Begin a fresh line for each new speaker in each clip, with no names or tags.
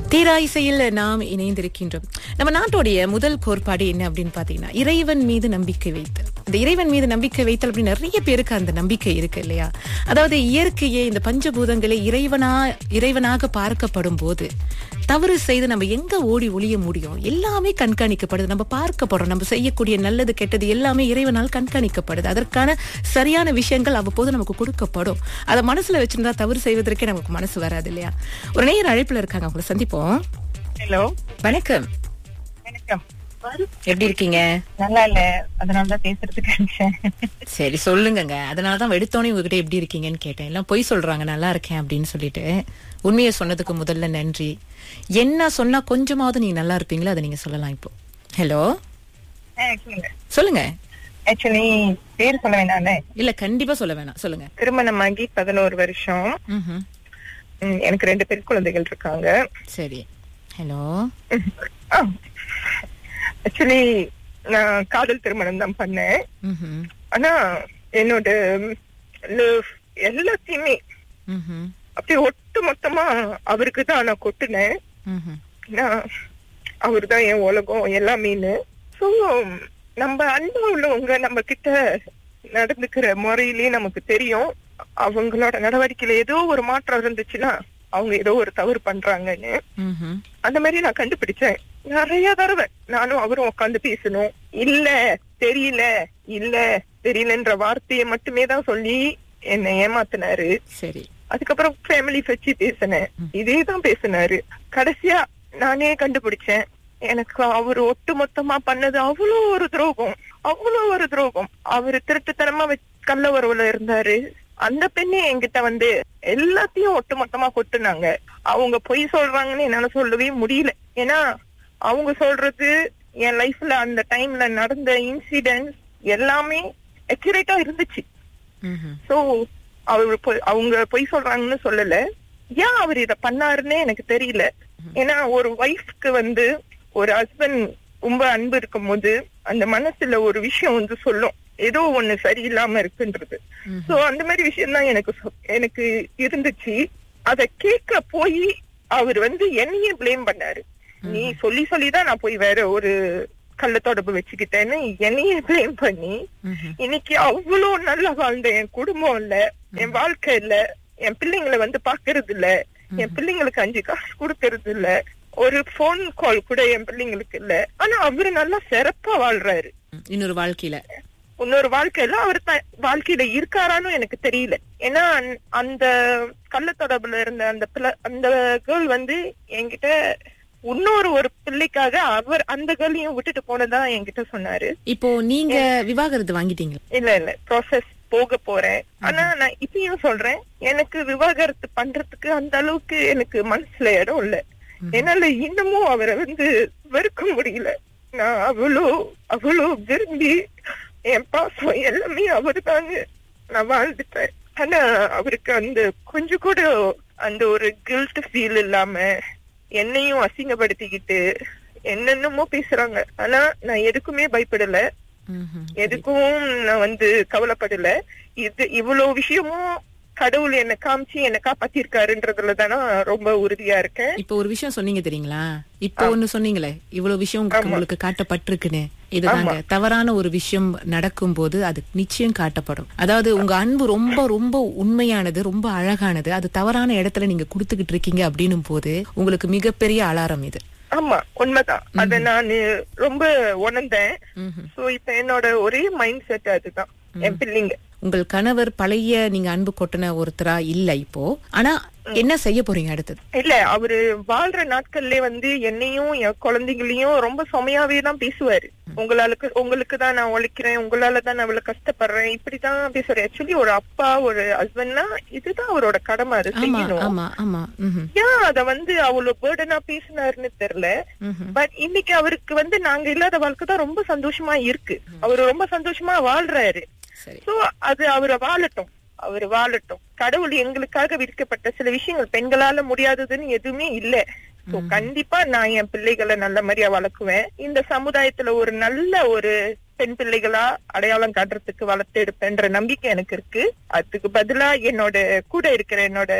தீரா இசையில் நாம் இணைந்திருக்கின்றோம் நம்ம நாட்டுடைய முதல் கோட்பாடு என்ன அப்படின்னு பாத்தீங்கன்னா இறைவன் மீது நம்பிக்கை வைத்தல் இந்த இறைவன் மீது நம்பிக்கை வைத்தல் அப்படின்னு நிறைய பேருக்கு அந்த நம்பிக்கை இருக்கு இல்லையா அதாவது இயற்கையை இந்த பஞ்சபூதங்களை இறைவனா இறைவனாக பார்க்கப்படும் போது தவறு செய்து நம்ம எங்க ஓடி ஒளிய முடியும் எல்லாமே கண்காணிக்கப்படுது நம்ம பார்க்கப்படுறோம் நம்ம செய்யக்கூடிய நல்லது கெட்டது எல்லாமே இறைவனால் கண்காணிக்கப்படுது அதற்கான சரியான விஷயங்கள் அவ்வப்போது நமக்கு கொடுக்கப்படும் அதை மனசுல வச்சிருந்தா தவறு செய்வதற்கே நமக்கு மனசு வராது இல்லையா ஒரு நேயர் அழைப்புல இருக்காங்க அவங்களை சந்திப்போம்
ஹலோ
வணக்கம்
வணக்கம்
எப்படி இருக்கீங்க
நல்லா இல்ல அதனாலதான் பேசுறதுக்கு அனுப்பிச்சேன்
சரி சொல்லுங்கங்க அதனாலதான் எடுத்தோடனே உங்ககிட்ட எப்படி இருக்கீங்கன்னு கேட்டேன் எல்லாம் பொய் சொல்றாங்க நல்லா இருக்கேன் அப்படின்னு சொல்லிட்டு உண்மையை சொன்னதுக்கு முதல்ல நன்றி என்ன சொன்னா கொஞ்சமாவது நீங்க நல்லா இருப்பீங்களோ அதை நீங்க சொல்லலாம் இப்போ ஹலோ சொல்லுங்க
ஆக்சுவலி பேர் சொல்ல வேண்டாம்ல
இல்ல கண்டிப்பா சொல்ல வேணாம் சொல்லுங்க
திருமணமாகி பதினோரு வருஷம்
ம்ஹும்.
ம், எனக்கு ரெண்டு பெண் குழந்தைகள் இருக்காங்க
சரி ஹலோ
ஆக்சுவலி நான் காதல் திருமணம் தான் பண்ணேன்
ம்ஹும்.
ஆனா என்னோட love எல்லாத்தையுமே
ம்ஹும்.
அப்படியே ஒட்டு மொத்தமா அவருக்கு தான் நான் கொட்டுனேன்
ம்ஹும்.
நான் அவர்தான் என் உலகம் எல்லாமேன்னு சோ நம்ம அன்பா உள்ளவங்க நம்ம கிட்ட நடந்துக்கிற முறையிலேயே நமக்கு தெரியும் அவங்களோட நடவடிக்கையில ஏதோ ஒரு மாற்றம் இருந்துச்சுன்னா அவங்க ஏதோ ஒரு தவறு பண்றாங்கன்னு
ம்ஹும்.
அந்த மாதிரி நான் கண்டுபிடிச்சேன் நிறைய தடவை நானும் அவரும் உட்காந்து பேசணும் இல்ல தெரியல இல்ல தெரியலன்ற வார்த்தையை மட்டுமே தான் சொல்லி என்னை ஏமாத்தினாரு
சரி
அதுக்கப்புறம் ஃபேமிலி வச்சு பேசினேன் இதே தான் பேசினாரு கடைசியா நானே கண்டுபிடிச்சேன் எனக்கு அவர் ஒட்டு மொத்தமா பண்ணது அவ்வளோ ஒரு துரோகம் அவ்வளோ ஒரு துரோகம் அவரு திருட்டுத்தனமா வச்சு கள்ள உறவுல இருந்தாரு அந்த பெண்ணே என்கிட்ட வந்து எல்லாத்தையும் ஒட்டு மொத்தமா கொட்டுனாங்க அவங்க பொய் சொல்றாங்கன்னு என்னால சொல்லவே முடியல ஏன்னா அவங்க சொல்றது என் லைஃப்ல அந்த டைம்ல நடந்த இன்சிடென்ட் எல்லாமே அக்யூரேட்டா இருந்துச்சு
ம்ஹும்.
சோ அவர் பொய்- அவங்க பொய் சொல்றாங்கன்னு சொல்லல ஏன் அவர் இத பண்ணாருன்னே எனக்கு தெரியல ஏன்னா ஒரு ஒய்ஃப்க்கு வந்து ஒரு ஹஸ்பண்ட் ரொம்ப அன்பு இருக்கும்போது அந்த மனசுல ஒரு விஷயம் வந்து சொல்லும் ஏதோ ஒண்ணு சரியில்லாம இருக்குன்றது சோ அந்த மாதிரி விஷயம் தான் எனக்கு சொ- எனக்கு இருந்துச்சு அத கேட்க போய் அவர் வந்து என்னையே ப்ளேம் பண்ணாரு நீ சொல்லி சொல்லிதான் நான் போய் வேற ஒரு கள்ள தொடர்பு வச்சுக்கிட்டேன்னு என்னையே ப்ளேம் பண்ணி
ம்ஹும்.
இன்னைக்கு அவ்வளவு நல்லா வாழ்ந்த என் குடும்பம் இல்ல என் வாழ்க்கை இல்ல என் பிள்ளைங்களை வந்து பாக்குறது இல்ல என் பிள்ளைங்களுக்கு அஞ்சு காசு கொடுக்கறது இல்ல ஒரு போன் கால் கூட என் பிள்ளைங்களுக்கு இல்ல ஆனா அவரு நல்லா சிறப்பா வாழ்றாரு
இன்னொரு வாழ்க்கையில
இன்னொரு வாழ்க்கையில அவர் த- வாழ்க்கையில இருக்காரான்னு எனக்கு தெரியல ஏன்னா அந்த- அந்த கள்ள தொடர்புல இருந்த அந்த பிள்ளை அந்த கேர்ள் வந்து என்கிட்ட இன்னொரு ஒரு பிள்ளைக்காக அவர் அந்த கேர்ளையும் விட்டுட்டு போனதா என்கிட்ட சொன்னாரு
இப்போ நீங்க விவாகரத்து வாங்கிட்டீங்களா
இல்ல இல்ல ப்ராசஸ் போக போறேன் ஆனா நான் இப்பயும் சொல்றேன் எனக்கு விவாகரத்து பண்றதுக்கு அந்த அளவுக்கு எனக்கு மனசுல இடம் இல்ல என்னால இன்னமும் அவரை வந்து வெறுக்க முடியல நான் அவ்வளோ அவ்வளோ விரும்பி என் பாசம் எல்லாமே அவரு தாங்க நான் வாழ்ந்துட்டேன் ஆனா அவருக்கு அந்த கொஞ்சம் கூட அந்த ஒரு கில்ட் ஃபீல் இல்லாம என்னையும் அசிங்கப்படுத்திக்கிட்டு என்னென்னமோ பேசுறாங்க ஆனா நான் எதுக்குமே பயப்படல
ம்ஹும்.
எதுக்கும் நான் வந்து கவலைப்படல இது இவ்வளவு விஷயமும் கடவுள் என்ன காமிச்சு என்ன காப்பாத்திருக்காருன்றதுல தானே ரொம்ப உறுதியா இருக்கேன்
இப்போ ஒரு விஷயம் சொன்னீங்க தெரியுங்களா இப்போ ஒண்ணு சொன்னீங்களே இவ்வளவு விஷயம் உங்களுக்கு- உங்களுக்கு காட்டப்பட்டிருக்குன்னு இதுதாங்க தவறான ஒரு விஷயம் நடக்கும் போது அது நிச்சயம் காட்டப்படும் அதாவது உங்க அன்பு ரொம்ப ரொம்ப உண்மையானது ரொம்ப அழகானது அது தவறான இடத்துல நீங்க கொடுத்துக்கிட்டு இருக்கீங்க அப்படின்னும் போது உங்களுக்கு மிகப்பெரிய அலாரம் இது
ஆமா உண்மைதான் அத நான் ரொம்ப உணர்ந்தேன்
ம்ஹும்.
சோ இப்ப என்னோட ஒரே மைண்ட் செட் அதுதான் என் பிள்ளைங்க
உங்கள் கணவர் பழைய நீங்க அன்பு கொட்டின ஒருத்தரா இல்ல இப்போ ஆனா என்ன செய்ய போறீங்க அடுத்தது
இல்ல அவரு வாழ்ற நாட்கள்ல வந்து என்னையும் என் குழந்தைகளையும் ரொம்ப சுமையாவே தான் பேசுவாரு உங்களாலுக்கு உங்களுக்கு தான் நான் உழைக்கிறேன் உங்களால தான் நான் இவ்வளவு கஷ்டப்படுறேன் இப்படிதான் பேசுவாரு ஆக்சுவலி ஒரு அப்பா ஒரு ஹஸ்பண்ட்னா இதுதான் அவரோட கடமை அது
ஆமா
செய்யணும்
ஆமா ஆமா ம்ஹும்.
ஏன் அத வந்து அவ்வளவு பேர்டனா பேசினாருன்னு தெரியல
ம்ஹும்.
பட் இன்னைக்கு அவருக்கு வந்து நாங்க இல்லாத வாழ்க்கை தான் ரொம்ப சந்தோஷமா இருக்கு அவரு ரொம்ப சந்தோஷமா வாழ்றாரு
சரி
சோ அது அவரை வாழட்டும் அவர் வாழட்டும் கடவுள் எங்களுக்காக விதிக்கப்பட்ட சில விஷயங்கள் பெண்களால முடியாததுன்னு எதுவுமே இல்ல சோ கண்டிப்பா நான் என் பிள்ளைகளை நல்ல மாதிரியா வளர்க்குவேன் இந்த சமுதாயத்துல ஒரு நல்ல ஒரு பெண் பிள்ளைகளா அடையாளம் காட்டுறதுக்கு வளர்த்து எடுப்பேன்ற நம்பிக்கை எனக்கு இருக்கு அதுக்கு பதிலா என்னோட கூட இருக்கிற என்னோட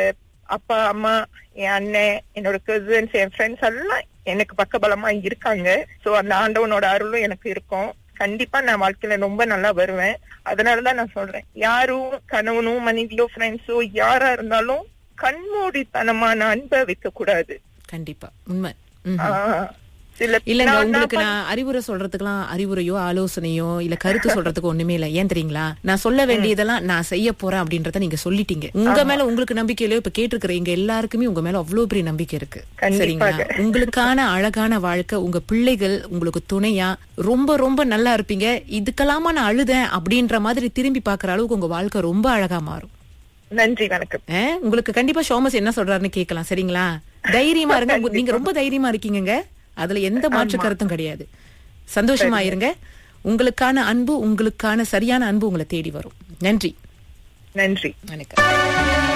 அப்பா அம்மா என் அண்ணன் என்னோட கசின்ஸ் என் ஃப்ரெண்ட்ஸ் எல்லாம் எனக்கு பக்கபலமா இருக்காங்க சோ அந்த ஆண்டவனோட அருளும் எனக்கு இருக்கும் கண்டிப்பா நான் வாழ்க்கையில ரொம்ப நல்லா வருவேன் அதனாலதான் நான் சொல்றேன் யாரும் கணவனும் மனைவியோ ஃப்ரெண்ட்ஸோ யாரா இருந்தாலும் கண்மூடித்தனமான அன்பை வைக்க கூடாது
கண்டிப்பா உண்மை ம்.
ஆஹ் சில
இல்லங்க
நான்-
உங்களுக்கு
நான்
நான் அறிவுரை சொல்றதுக்குலாம் அறிவுரையோ ஆலோசனையோ இல்ல கருத்து சொல்றதுக்கு ஒண்ணுமே இல்ல ஏன் தெரியுங்களா நான் சொல்ல வேண்டியதெல்லாம் நான் செய்ய போறேன் அப்படின்றத நீங்க சொல்லிட்டீங்க உங்க மேல உங்களுக்கு நம்பிக்கை இல்லையோ இப்ப கேட்டிருக்கிற எங்க எல்லாருக்குமே உங்க மேல அவ்வளவு பெரிய நம்பிக்கை இருக்கு
கண்டிப்பாக.
சரிங்களா உங்களுக்கான அழகான வாழ்க்கை உங்க பிள்ளைகள் உங்களுக்கு துணையா ரொம்ப ரொம்ப நல்லா இருப்பீங்க இதுக்கெல்லாமா நான் அழுதேன் அப்படின்ற மாதிரி திரும்பி பாக்குற அளவுக்கு உங்க வாழ்க்கை ரொம்ப அழகா மாறும்
நன்றி வணக்கம்
ஆ, உங்களுக்கு கண்டிப்பா ஷோமஸ் என்ன சொல்றாருன்னு கேட்கலாம் சரிங்களா தைரியமா இருங்க உங்க- நீங்க ரொம்ப தைரியமா இருக்கீங்கங்க அதுல எந்த மாற்று கருத்தும் கிடையாது சந்தோஷமா இருங்க உங்களுக்கான அன்பு உங்களுக்கான சரியான அன்பு உங்களை தேடி வரும் நன்றி
நன்றி
வணக்கம்